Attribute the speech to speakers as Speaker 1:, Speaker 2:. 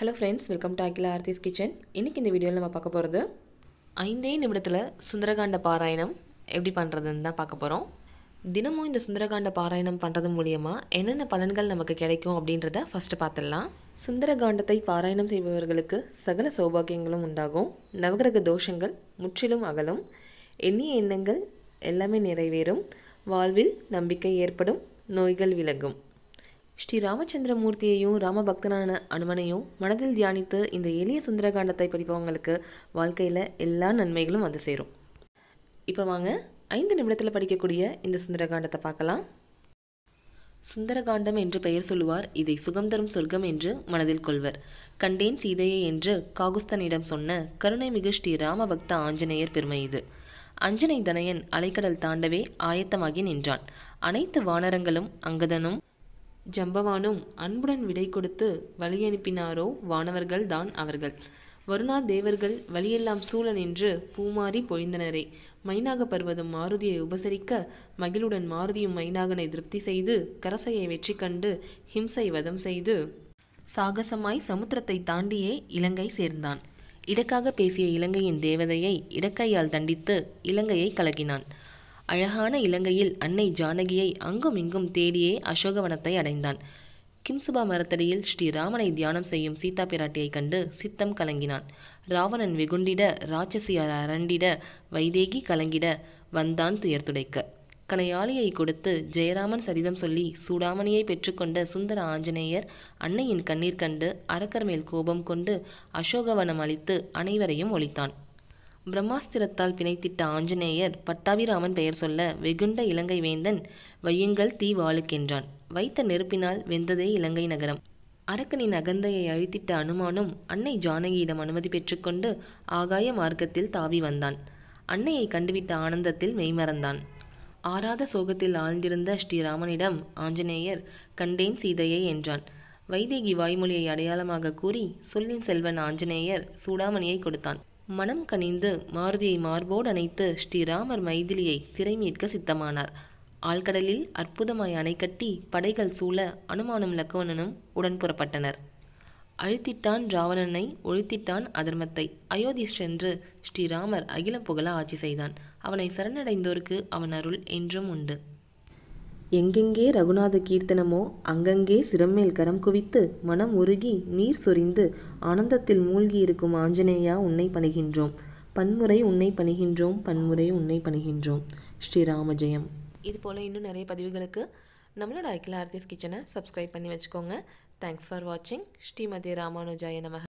Speaker 1: hello friends welcome to Akila Aarthi's kitchen இன்றைக்கி இந்த வீடியோவில் நம்ம பார்க்க போகிறது ஐந்தே நிமிடத்தில் சுந்தரகாண்ட பாராயணம் எப்படி பண்ணுறதுன்னு தான் பார்க்க போகிறோம் தினமும் இந்த சுந்தரகாண்ட பாராயணம் பண்ணுறது மூலியமாக என்னென்ன பலன்கள் நமக்கு கிடைக்கும் அப்படின்றத ஃபஸ்ட்டு பார்த்துடலாம் சுந்தரகாண்டத்தை பாராயணம் செய்பவர்களுக்கு சகல சௌபாகியங்களும் உண்டாகும் நவகிரக தோஷங்கள் முற்றிலும் அகலும் எண்ணிய எண்ணங்கள் எல்லாமே நிறைவேறும் வாழ்வில் நம்பிக்கை ஏற்படும் நோய்கள் விலகும் ஸ்ரீ ராமச்சந்திரமூர்த்தியையும் ராமபக்தனான அனுமனையும் மனதில் தியானித்து இந்த எளிய சுந்தரகாண்டத்தை படிப்பவங்களுக்கு வாழ்க்கையில் எல்லா நன்மைகளும் வந்து சேரும் இப்போ வாங்க ஐந்து நிமிடத்தில் படிக்கக்கூடிய இந்த சுந்தரகாண்டத்தை பார்க்கலாம் சுந்தரகாண்டம் என்று பெயர் சொல்லுவார் இதை சுகம் தரும் சொர்க்கம் என்று மனதில் கொள்வர் கண்டேன் சீதையை என்று காகுஸ்தனிடம் சொன்ன கருணைமிகு ஸ்ரீ ராமபக்த ஆஞ்சநேயர் பெருமை இது அஞ்சனை தனையன் அலைக்கடல் தாண்டவே ஆயத்தமாகி நின்றான் அனைத்து வானரங்களும் அங்கதனும் ஜம்பவானும் அன்புடன் விடை கொடுத்து வழியனுப்பினாரோ வானவர்கள் தான் அவர்கள் வருணா தேவர்கள் வழியெல்லாம் சூழ நின்று பூமாரி பொழிந்தனரே மைனாக பர்வதம் மாருதியை உபசரிக்க மகிழுடன் மாருதியும் மைனாகனை திருப்தி செய்து கரசையை வெற்றி கண்டு ஹிம்சை வதம் செய்து சாகசமாய் சமுத்திரத்தை தாண்டியே இலங்கை சேர்ந்தான் இடக்காக பேசிய இலங்கையின் தேவதையை இடக்கையால் தண்டித்து இலங்கையை கலக்கினான் அழகான இலங்கையில் அன்னை ஜானகியை அங்கும் இங்கும் தேடியே அசோகவனத்தை அடைந்தான் கிம்சுபா மரத்தடியில் ஸ்ரீராமனை தியானம் செய்யும் சீதா பிராட்டியைக் கண்டு சித்தம் கலங்கினான் ராவணன் வெகுண்டிட ராட்சசியார் அரண்டிட வைதேகி கலங்கிட வந்தான் துயர் துடைக்க கனையாளியை கொடுத்து ஜெயராமன் சரிதம் சொல்லி சூடாமணியை பெற்றுக்கொண்ட சுந்தர ஆஞ்சநேயர் அன்னையின் கண்ணீர் கண்டு அரக்கர் மேல் கோபம் கொண்டு அசோகவனம் அளித்து அனைவரையும் ஒழித்தான் பிரம்மாஸ்திரத்தால் பிணைத்திட்ட ஆஞ்சநேயர் பட்டாபிராமன் பெயர் சொல்ல வெகுண்ட இலங்கை வேந்தன் வையுங்கள் தீ வாழுக்கென்றான் வைத்த நெருப்பினால் வெந்ததே இலங்கை நகரம் அரக்கனின் அகந்தையை அழித்திட்ட அனுமானும் அன்னை ஜானகியிடம் அனுமதி பெற்றுக்கொண்டு ஆகாய மார்க்கத்தில் தாவி வந்தான் அன்னையை கண்டுவிட்ட ஆனந்தத்தில் மெய்மறந்தான் ஆறாத சோகத்தில் ஆழ்ந்திருந்த ஸ்ரீராமனிடம் ஆஞ்சநேயர் கண்டேன் சீதையை என்றான் வைதேகி வாய்மொழியை அடையாளமாக கூறி சொல்லின் செல்வன் ஆஞ்சநேயர் சூடாமணியை கொடுத்தான் மனம் கனிந்து மாருதியை மார்போடு அணைத்து ஸ்ரீராமர் மைதிலியை சிறை மீட்க சித்தமானார் ஆழ்கடலில் அற்புதமாய் அணை கட்டி படைகள் சூழ அனுமானும் லக்குவனனும் உடன் புறப்பட்டனர் அழுத்திட்டான் ராவணனை ஒழித்திட்டான் அதர்மத்தை அயோத்தி சென்று ஸ்ரீராமர் அகிலம் புகழ ஆட்சி செய்தான் அவனை சரணடைந்தோருக்கு அவன் அருள் என்றும் உண்டு எங்கெங்கே ரகுநாத கீர்த்தனமோ அங்கங்கே சிரமேல் கரம் குவித்து மனம் உருகி நீர் சொரிந்து ஆனந்தத்தில் மூழ்கி இருக்கும் ஆஞ்சநேயா உன்னை பணிகின்றோம் பன்முறை உன்னை பணிகின்றோம் பன்முறை உன்னை பணிகின்றோம் ஸ்ரீராம ஜெயம் இது போல் இன்னும் நிறைய பதிவுகளுக்கு நம்மளோட அகில ஆர்த்திஸ் கிச்சனை சப்ஸ்கிரைப் பண்ணி வச்சுக்கோங்க தேங்க்ஸ் ஃபார் வாட்சிங் ஸ்ரீமதி ராமானுஜாய நமக